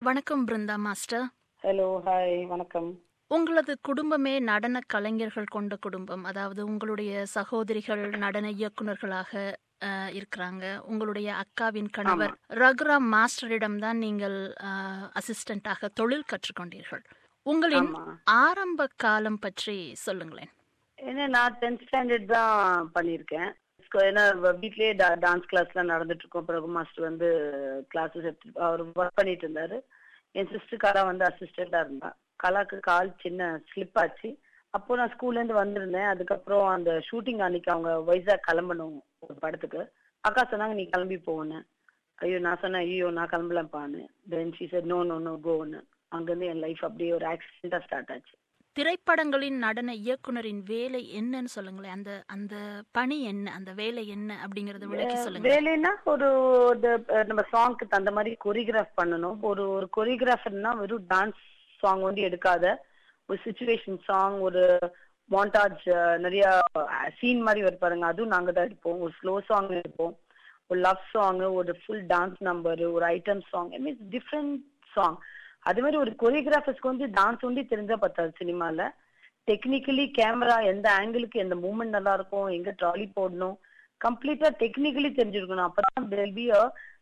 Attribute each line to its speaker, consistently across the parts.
Speaker 1: வணக்கம் Brinda master
Speaker 2: hello hi வணக்கம்
Speaker 1: உங்களது குடும்பமே நடன கலைஞர்கள் கொண்ட குடும்பம் அதாவது உங்களுடைய சகோதரிகள் நடன இயக்குனர்களாக அஹ், இருக்கிறாங்க உங்களுடைய அக்காவின் கணவர் ரகுராம் மாஸ்டரிடம் தான் நீங்கள் அசிஸ்டண்டாக தொழில் கற்றுக்கொண்டீர்கள் உங்களின்
Speaker 2: ஆமா
Speaker 1: ஆரம்ப காலம் பற்றி சொல்லுங்களேன்
Speaker 2: ஏன்னா நான் டென்த் ஸ்டாண்டர்ட் தான் பண்ணியிருக்கேன் ஸ்கூ- ஏன்னா வ- வீட்லயே டான்ஸ் கிளாஸ்லாம் நடந்துட்டு இருக்கோம் பிரபு மாஸ்டர் வந்து கிளாஸஸ் எடுத்து அவர் ஒர்க் பண்ணிட்டு இருந்தாரு என் சிஸ்டர் கலா வந்து அசிஸ்டண்டா இருந்தா கலாக்கு கால் சின்ன ஸ்லிப் ஆச்சு அப்போ நான் ஸ்கூல்ல இருந்து வந்திருந்தேன் அதுக்கப்புறம் அந்த ஷூட்டிங் அன்னைக்கு அவங்க வைசாக் கிளம்பணும் ஒரு படத்துக்கு அக்கா சொன்னாங்க நீ கிளம்பி போன்னு ஐயோ நான் சொன்னேன் ஐயோ நான் கிளம்பலப்பான்னு then she said no no no கோன்னு அங்கிருந்து என் லைஃப் அப்படியே ஒரு ஆக்சிடென்டா ஸ்டார்ட் ஆச்சு
Speaker 1: திரைப்படங்களின் நடன இயக்குனரின் வேலை என்னன்னு சொல்லுங்களேன் அந்த அந்த பணி என்ன அந்த வேலை என்ன அப்படிங்கறத விளக்கி சொல்லுங்க
Speaker 2: வேலைன்னா ஒரு ஒரு, அஹ், நம்ம சாங்க்கு தகுந்த மாதிரி கொரியோகிராஃப் பண்ணணும் ஒரு ஒரு கொரியோகிராஃபர்னா வெறும் டான்ஸ் சாங் வந்து எடுக்காத ஒரு சுச்சுவேஷன் சாங் ஒரு மாண்டாஜ் நிறைய சீன் மாதிரி வரும் பாருங்க அதுவும் நாங்க தான் எடுப்போம் ஒரு ஸ்லோ சாங் எடுப்போம் ஒரு லவ் சாங் ஒரு ஃபுல் டான்ஸ் நம்பர் ஒரு item song means different song அது மாதிரி ஒரு கொரியோகிராஃபர்ஸ்க்கு வந்து டான்ஸ் ஒண்டி தெரிஞ்சா பத்தாது சினிமால டெக்னிக்கலி கேமரா எந்த ஆங்கிளுக்கு எந்த மூமெண்ட் நல்லா இருக்கும் எங்க ட்ராலி போடணும் கம்ப்ளீட்டா டெக்னிக்கலி தெரிஞ்சிருக்கணும் அப்பதான் there பி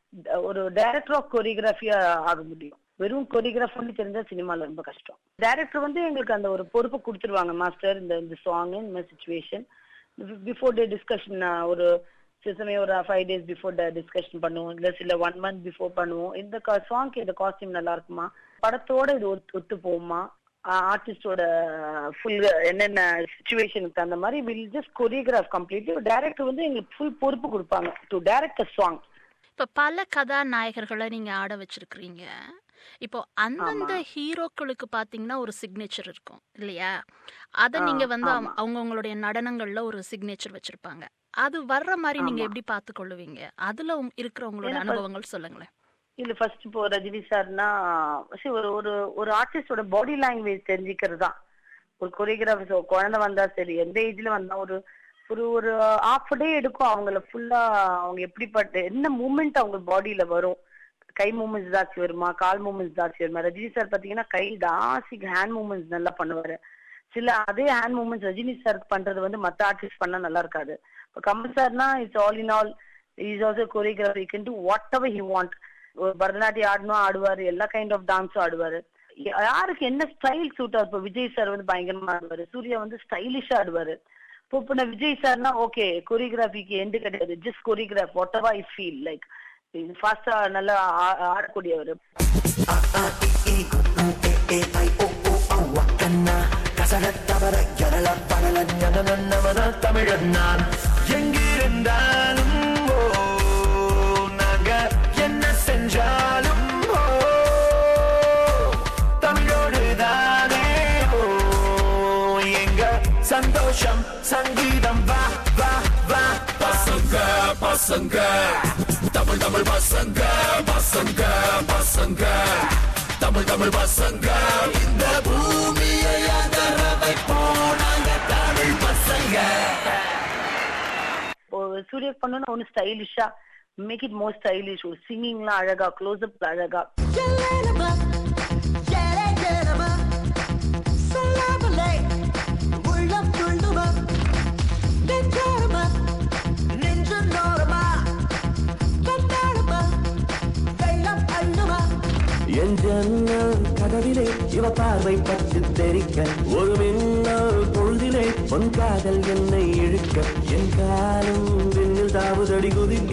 Speaker 2: ஒரு டைரக்டர் ஆஃப் கொரியோகிராஃபியா ஆக முடியும் வெறும் கொரியோகிராஃப் பண்ணி தெரிஞ்சா சினிமால ரொம்ப கஷ்டம் டைரக்டர் வந்து எங்களுக்கு அந்த ஒரு பொறுப்பு கொடுத்துருவாங்க மாஸ்டர் இந்த இந்த சாங் இந்த மாதிரி சுச்சுவேஷன் பிஃபோர் டே டிஸ்கஷன் ஒரு சில சமயம் ஒரு ஃபைவ் டேஸ் பிஃபோர் டிஸ்கஷன் பண்ணுவோம் இல்ல சில ஒன் மந்த் பிஃபோர் பண்ணுவோம் இந்த சாங்க்கு இந்த காஸ்டியூம் நல்லா இருக்குமா படத்தோட இது ஒத்து ஒத்து போகுமா ஆர்டிஸ்டோட ஃபுல் என்னென்ன சுச்சுவேஷனுக்கு தகுந்த மாதிரி will just choreograph completely director வந்து எங்களுக்கு ஃபுல் பொறுப்பு கொடுப்பாங்க டு டைரக்ட் அ சாங்
Speaker 1: இப்ப பல கதாநாயகர்களை நீங்க ஆட வச்சிருக்கிறீங்க இப்போ அந்தந்த ஹீரோக்களுக்கு பாத்தீங்கன்னா ஒரு சிக்னேச்சர் இருக்கும் இல்லையா அத
Speaker 2: ஆ,
Speaker 1: நீங்க வந்து
Speaker 2: ஆமா.
Speaker 1: அவங்க அவங்களுடைய நடனங்கள்ல ஒரு சிக்னேச்சர் வச்சிருப்பாங்க அது வர்ற மாதிரி நீங்க
Speaker 2: ஆமா.
Speaker 1: எப்படி பார்த்து கொள்ளுவீங்க அதுல உங்க- இருக்கிற உங்களோட
Speaker 2: ஏன்னா
Speaker 1: அனுபவங்கள் சொல்லுங்களேன்
Speaker 2: இல்ல ஃபர்ஸ்ட் இப்போ ரஜினி சார்னா see, ஒரு ஒரு ஒரு ஆர்டிஸ்டோட பாடி லாங்குவேஜ் தெரிஞ்சுக்கிறது தான் ஒரு கொரியோகிராஃபர் குழந்தை வந்தா சரி எந்த ஏஜ்ல வந்தா ஒரு ஒரு ஒரு ஹாஃப் டே எடுக்கும் அவங்கள ஃபுல்லா அவங்க எப்படிப்பட்ட என்ன மூமெண்ட் அவங்க பாடியில வரும் கை மூமெண்ட்ஸ் ஜாஸ்தி வருமா கால் மூமெண்ட்ஸ் ஜாஸ்தி வருமா ரஜினி சார் பாத்தீங்கன்னா கை ஜாஸ்தி ஹேண்ட் மூமெண்ட்ஸ் நல்லா பண்ணுவாரு சில அதே ஹேண்ட் மூமெண்ட்ஸ் ரஜினி சார் பண்றது வந்து மத்த ஆர்டிஸ்ட் பண்ணா நல்லா இருக்காது இப்போ கமல் சார்னா it's all in all is also choreography can do whatever he want ஒரு பரதநாட்டியம் ஆடணும் ஆடுவாரு எல்லா கைண்ட் ஆஃப் டான்ஸும் ஆடுவாரு யா- யாருக்கு என்ன ஸ்டைல் சூட் ஆகும் இப்போ விஜய் சார் வந்து பயங்கரமா ஆடுவாரு சூர்யா வந்து ஸ்டைலிஷா ஆடுவாரு இப்போ இப்போ நான் விஜய் சார்னா ஓகே கொரியோகிராஃபிக்கு எண்டு கிடையாது just choreograph whatever I feel like ஃபாஸ்டா நல்லா ஆ- ஆடக்கூடியவர்
Speaker 3: தமிழன் நான் எங்கிருந்தாலும் ஓ நாங்க என்ன செஞ்சாலும் ஓ தமிழோடு தானே ஓ எங்க சந்தோஷம் சங்கீதம் வா வா வா பசங்க பசங்க தமிழ் தமிழ் பசங்க பசங்க பசங்க தமிழ் தமிழ் பசங்க இந்த பூமியை அதர வைப்போம் நாங்க தமிழ் பசங்க
Speaker 2: இப்போ சூர்யா பண்ணணும் ஒன்னு ஸ்டைலிஷா மேக் இட் மோர் ஸ்டைலிஷ் ஒரு சிங்கிங்லாம் அழகா க்ளோஸ் அப் அழகா
Speaker 4: Gelenema, gele gelema, salamale, உள்ளம் துள்ளுமா, நெஞ்சோரமா, நெஞ்சு நோரமா, கொண்டாடுமா, வெள்ளம் அள்ளுமா.
Speaker 5: என் ஜன்னல் கதவிலே இவ பார்வை பட்டு தெரிக்க ஒரு மின்னல் பொழுதிலே உன் காதல் என்னை இழுக்க என் காலம் விண்ணில் தாவுதடி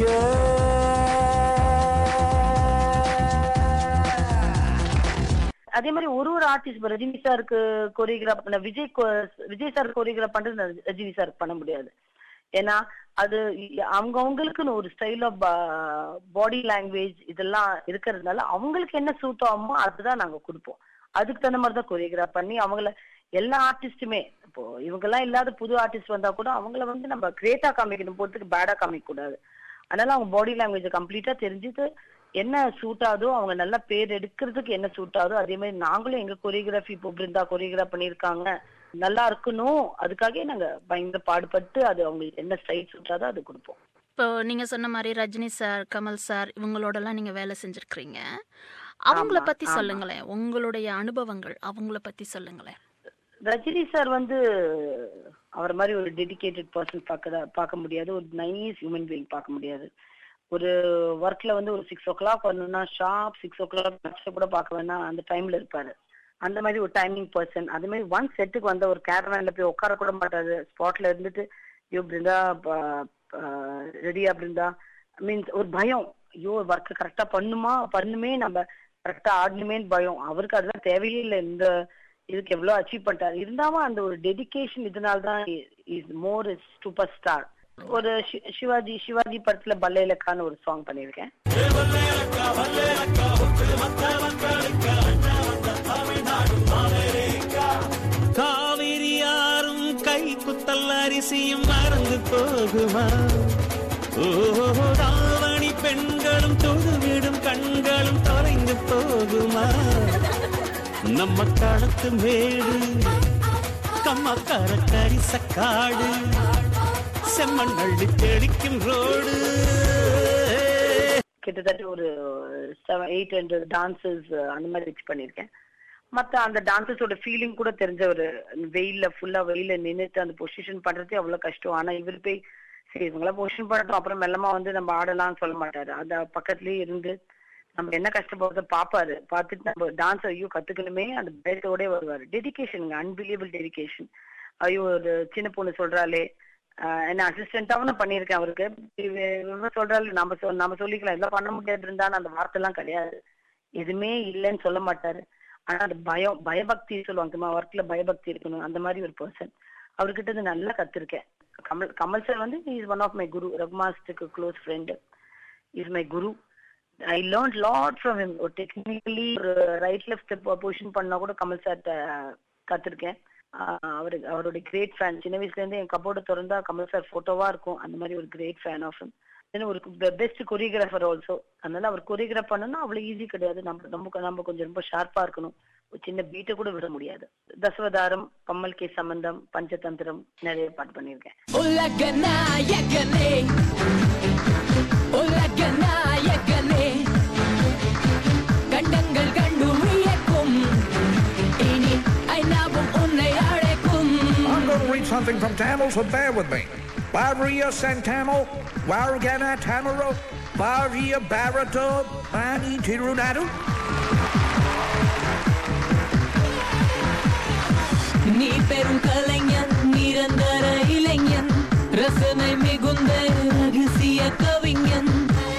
Speaker 5: குதிக்க
Speaker 2: அதே மாதிரி ஒரு ஒரு ஆர்டிஸ்ட் இப்போ ரஜினி சாருக்கு கொரியோகிராஃப் பண்ண விஜய் கொ- விஜய் சார் கொரியோகிராஃப் பண்றது நான் ரஜினி சாருக்கு பண்ண முடியாது ஏன்னா அது அவங்க அவங்களுக்குன்னு ஒரு ஸ்டைல் ஆஃப் பாடி லாங்குவேஜ் இதெல்லாம் இருக்கிறதுனால அவங்களுக்கு என்ன சூட் ஆகுமோ அதுதான் நாங்க கொடுப்போம் அதுக்கு தகுந்த மாதிரி தான் கொரியோகிராஃப் பண்ணி அவங்கள எல்லா ஆர்டிஸ்ட்டுமே இப்போ இவங்கெல்லாம் இல்லாத புது ஆர்டிஸ்ட் வந்தா கூட அவங்கள வந்து நம்ம கிரேட்டா காமிக்கணும் போறதுக்கு பேடா காமிக்க கூடாது அதனால அவங்க பாடி லாங்குவேஜை கம்ப்ளீட்டா தெரிஞ்சுட்டு என்ன சூட் ஆகுதோ அவங்க நல்ல பேர் எடுக்கிறதுக்கு என்ன சூட் ஆகுதோ அதே மாதிரி நாங்களும் எங்க கொரியோகிராஃபி இப்போ பிருந்தா கொரியோகிராஃப் பண்ணியிருக்காங்க நல்லா இருக்கணும் அதுக்காகவே நாங்க பயங்கர பாடுபட்டு அது அவங்களுக்கு என்ன ஸ்டைல் சூட் ஆகுதோ அது கொடுப்போம்
Speaker 1: இப்போ நீங்க சொன்ன மாதிரி ரஜினி சார் கமல் சார் இவங்களோடலாம் நீங்க வேலை செஞ்சிருக்கிறீங்க அவங்கள
Speaker 2: ஆமா,
Speaker 1: பத்தி
Speaker 2: ஆமா.
Speaker 1: சொல்லுங்களேன் உங்களுடைய அனுபவங்கள் அவங்கள பத்தி சொல்லுங்களேன்
Speaker 2: ரஜினி சார் வந்து அவர் மாதிரி ஒரு டெடிகேட்டட் பர்சன் பார்க்க பார்க்க முடியாது ஒரு நைஸ் ஹியூமன் பீயிங் பார்க்க முடியாது ஒரு ஒர்க்ல வந்து ஒரு சிக்ஸ் ஓ கிளாக் வரணும்னா ஷார்ப் சிக்ஸ் ஓ கிளாக் கூட பார்க்க வேணா அந்த டைம்ல இருப்பாரு அந்த மாதிரி ஒரு டைமிங் பர்சன் அது மாதிரி ஒன் செட்டுக்கு வந்த ஒரு கேரவேன்ல போய் உட்கார கூட மாட்டாரு ஸ்பாட்ல இருந்துட்டு ஐயோ பிருந்தா ரெடியா பிருந்தா மீன்ஸ் ஒரு பயம் ஐயோ ஒர்க் கரெக்டா பண்ணுமா பண்ணுமே நம்ம கரெக்டா ஆடணுமேன்னு பயம் அவருக்கு அதெல்லாம் தேவையே இல்லை இந்த இதுக்கு எவ்வளவு அச்சீவ் பண்ணிட்டாரு இருந்தாலும் அந்த ஒரு டெடிகேஷன் இதனால தான் இஸ் மோர் சூப்பர் ஸ்டார் ஒரு ஷி- சிவாஜி சிவாஜி படத்துல பல்லேலக்கான்னு ஒரு சாங் பண்ணியிருக்கேன்
Speaker 5: காவிரி யாரும் கை குத்தல் அரிசியும் மறந்து போகுமா ஓ ராவணி பெண்களும் தொழுவிடும் கண்களும் தொலைந்து போகுமா நம்ம களத்து மேடு கம்மக்கார கரிசக்காடு செம்மண் அள்ளி தெளிக்கும் ரோடு
Speaker 2: கிட்டத்தட்ட ஒரு செவன் எயிட் ஹண்ட்ரட் டான்சஸ் அந்த மாதிரி வச்சு பண்ணியிருக்கேன் மத்த அந்த டான்சஸோட ஃபீலிங் கூட தெரிஞ்ச ஒரு வெயில்ல ஃபுல்லா வெயில நின்னுட்டு அந்த பொசிஷன் பண்றதே அவ்வளவு கஷ்டம் ஆனா இவர் போய் சரி இவங்களாம் பொசிஷன் பண்ணட்டும் அப்புறம் மெல்லமா வந்து நம்ம ஆடலாம்னு சொல்ல மாட்டாரு அந்த பக்கத்துலயே இருந்து நம்ம என்ன கஷ்டப்படுறத பாப்பாரு பார்த்துட்டு நம்ம டான்ஸ் ஐயோ கத்துக்கணுமே அந்த பயத்தோடய வருவாரு டெடிகேஷனுங்க அன்பிலியபிள் டெடிகேஷன் ஐயோ ஒரு சின்ன பொண்ணு சொல்றாளே ஆஹ் என்ன அசிஸ்டன்டாவும் நான் பண்ணியிருக்கேன் அவருக்கு இவ- இவ சொல்றாள் நம்ம சொ- நம்ம சொல்லிக்கலாம் இதெல்லாம் பண்ண முடியாது இருந்தாலும் அந்த வார்த்தை எல்லாம் கிடையாது எதுவுமே இல்லைன்னு சொல்ல மாட்டாரு ஆனா அந்த பயம் பயபக்தி சொல்லுவாங்க ஒர்க்ல பயபக்தி இருக்கணும் அந்த மாதிரி ஒரு பர்சன் அவர்கிட்ட இருந்து நல்லா கத்திருக்கேன் கமல் கமல் சார் வந்து is one of my guru ரகுமாஸ்டுக்கு close friend is my guru I learn lot from him ஒரு டெக்னிக்கலி ஒரு ரைட் லெஃப்ட் பொசிஷன் பண்ணா கூட கமல் சார் கத்திருக்கேன் அவரு அவருடைய கிரேட் ஃபேன் சின்ன வயசுல இருந்து என் கபோர்டு திறந்தா கமல் சார் போட்டோவா இருக்கும் அந்த மாதிரி ஒரு great fan of him then ஒரு பெஸ்ட் கொரியோகிராஃபர் ஆல்சோ அதனால அவர் கொரியோகிராஃப் பண்ணணும்னா அவ்வளவு ஈஸி கிடையாது நம்ம நம்ம நம்ம கொஞ்சம் ரொம்ப ஷார்ப்பா இருக்கணும் ஒரு சின்ன பீட்டை கூட விட முடியாது தசவதாரம் கம்மல் கே சம்பந்தம் பஞ்சதந்திரம் நிறைய பாட்டு பண்ணியிருக்கேன்
Speaker 6: உலக நாயகனே உலக நாயகனே கண்டங்கள் கண்டு வியக்கும் இனி ஐநாவும் உன்னை அழைக்கும்
Speaker 7: I'm going to read something from Tamil, so bear with me. Varia Santamo, Vargana Tamaro, Varia Barato, Mani Tirunadu.
Speaker 6: நீ பெரும் கலைஞன் நிரந்தர இளைஞன் ரசனை மிகுந்த ரகசிய கவிஞன்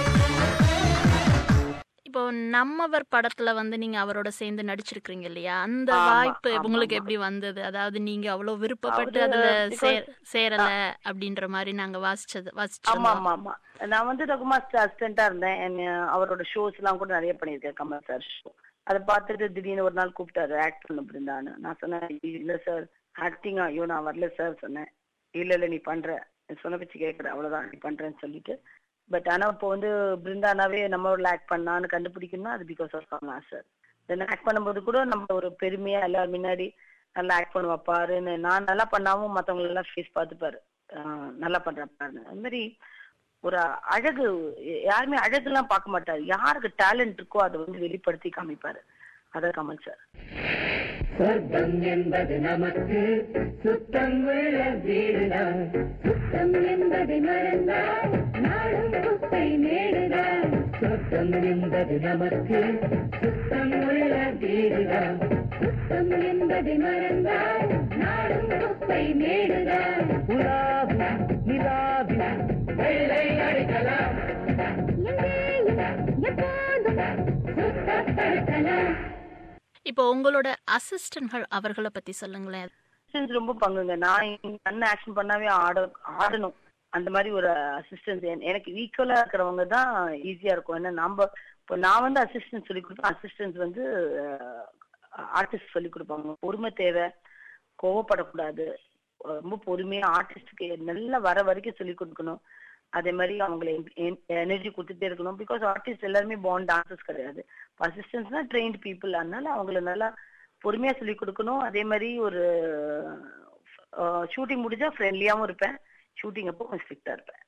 Speaker 1: இப்போ நம்மவர் படத்துல வந்து நீங்க அவரோட சேர்ந்து நடிச்சிருக்கீங்க இல்லையா அந்த
Speaker 2: ஆமா,
Speaker 1: வாய்ப்பு
Speaker 2: ஆமா,
Speaker 1: உங்களுக்கு
Speaker 2: ஆமா.
Speaker 1: எப்படி வந்தது அதாவது நீங்க அவ்வளவு விருப்பப்பட்டு
Speaker 2: அவரு
Speaker 1: அதுல
Speaker 2: because-
Speaker 1: சேர- சேரல அப்படின்ற மாதிரி நாங்க வாசிச்சது
Speaker 2: ஆமா
Speaker 1: வாசிச்சிருந்தோம்
Speaker 2: ஆமா ஆமா நான் வந்து ரகுமாஸ்டர் அசிஸ்டண்டா இருந்தேன் and, அஹ், அவரோட ஷோஸ் எல்லாம் கூட நிறைய பண்ணியிருக்கேன் கமல் சார் ஷோ அதை பார்த்துட்டு திடீர்னு ஒரு நாள் கூப்பிட்டாரு ஆக்ட் பண்ண பிருந்தான்னு நான் சொன்னேன் இல்ல சார் ஆக்டிங்கா ஐயோ நான் வரல சார் சொன்னேன் இல்ல இல்ல நீ பண்ற நீ சொன்ன பிச்சு கேட்கற அவ்வளவுதான் நீ பண்றேன்னு சொல்லிட்டு பட் ஆனா இப்போ வந்து பிருந்தானாவே நம்ம ஒரு ஆக்ட் பண்ணான்னு கண்டுபிடிக்கணும்னா அது because of Kamala sir then act பண்ணும்போது கூட நம்ம ஒரு பெருமையா எல்லாரும் முன்னாடி நல்லா ஆக்ட் பண்ணுவா பாருன்னு நான் நல்லா பண்ணாவும் மத்தவங்க எல்லாம் ஃபேஸ் பார்த்துப்பாரு ஆஹ் நல்லா பண்றா பாருன்னு அது மாதிரி ஒரு அழகு யாருமே அழகுலாம் பார்க்க மாட்டாரு யாருக்கு டேலண்ட் இருக்கோ அதை வந்து வெளிப்படுத்தி காமிப்பாரு அத கமல் சார்
Speaker 8: சொர்க்கம் என்பது நமக்கு சுத்தம் உள்ள வீடுதான் சுத்தம் என்பதை மறந்தால் நாடும் குப்பை மேடுதான் சொர்க்கம் என்பது நமக்கு சுத்தம் உள்ள வீடுதான் சுத்தம் என்பதை மறந்தால் நாடும் குப்பை மேடுதான் உலாவி நிலாவி வெள்ளை அடிக்கலாம் எங்கேயும் எப்போதும் சுத்தப்படுத்தலாம்
Speaker 1: இப்போ உங்களோட அசிஸ்டன்ட்கள் அவர்களை பத்தி சொல்லுங்களேன்
Speaker 2: அசிஸ்டன்ஸ் ரொம்ப பங்குங்க நான் அண்ணன் ஆக்ஷன் பண்ணாவே ஆட ஆடணும் அந்த மாதிரி ஒரு அசிஸ்டன்ஸ் எனக்கு ஈக்குவலா இருக்கிறவங்க தான் ஈஸியா இருக்கும் ஏன்னா நாம இப்போ நான் வந்து அசிஸ்டன்ஸ் சொல்லி கொடுப்பேன் அசிஸ்டன்ஸ் வந்து ஆர்டிஸ்ட் சொல்லி கொடுப்பாங்க பொறுமை தேவை கோவப்படக்கூடாது ரொம்ப பொறுமையா ஆர்டிஸ்டுக்கு நல்லா வர வரைக்கும் சொல்லி கொடுக்கணும் அதே மாதிரி அவங்களை எனர்ஜி கொடுத்துட்டே இருக்கணும் பிகாஸ் ஆர்டிஸ்ட் எல்லாருமே பாண்ட் டான்சர்ஸ் கிடையாது அசிஸ்டன்ஸ்னா ட்ரெயின்ட் பீப்புள் அதனால அவங்கள நல்லா பொறுமையா சொல்லி கொடுக்கணும் அதே மாதிரி ஒரு ஷூட்டிங் முடிஞ்சா ஃப்ரெண்ட்லியாவும் இருப்பேன் ஷூட்டிங் அப்போ கொஞ்சம் ஸ்ட்ரிக்டா இருப்பேன்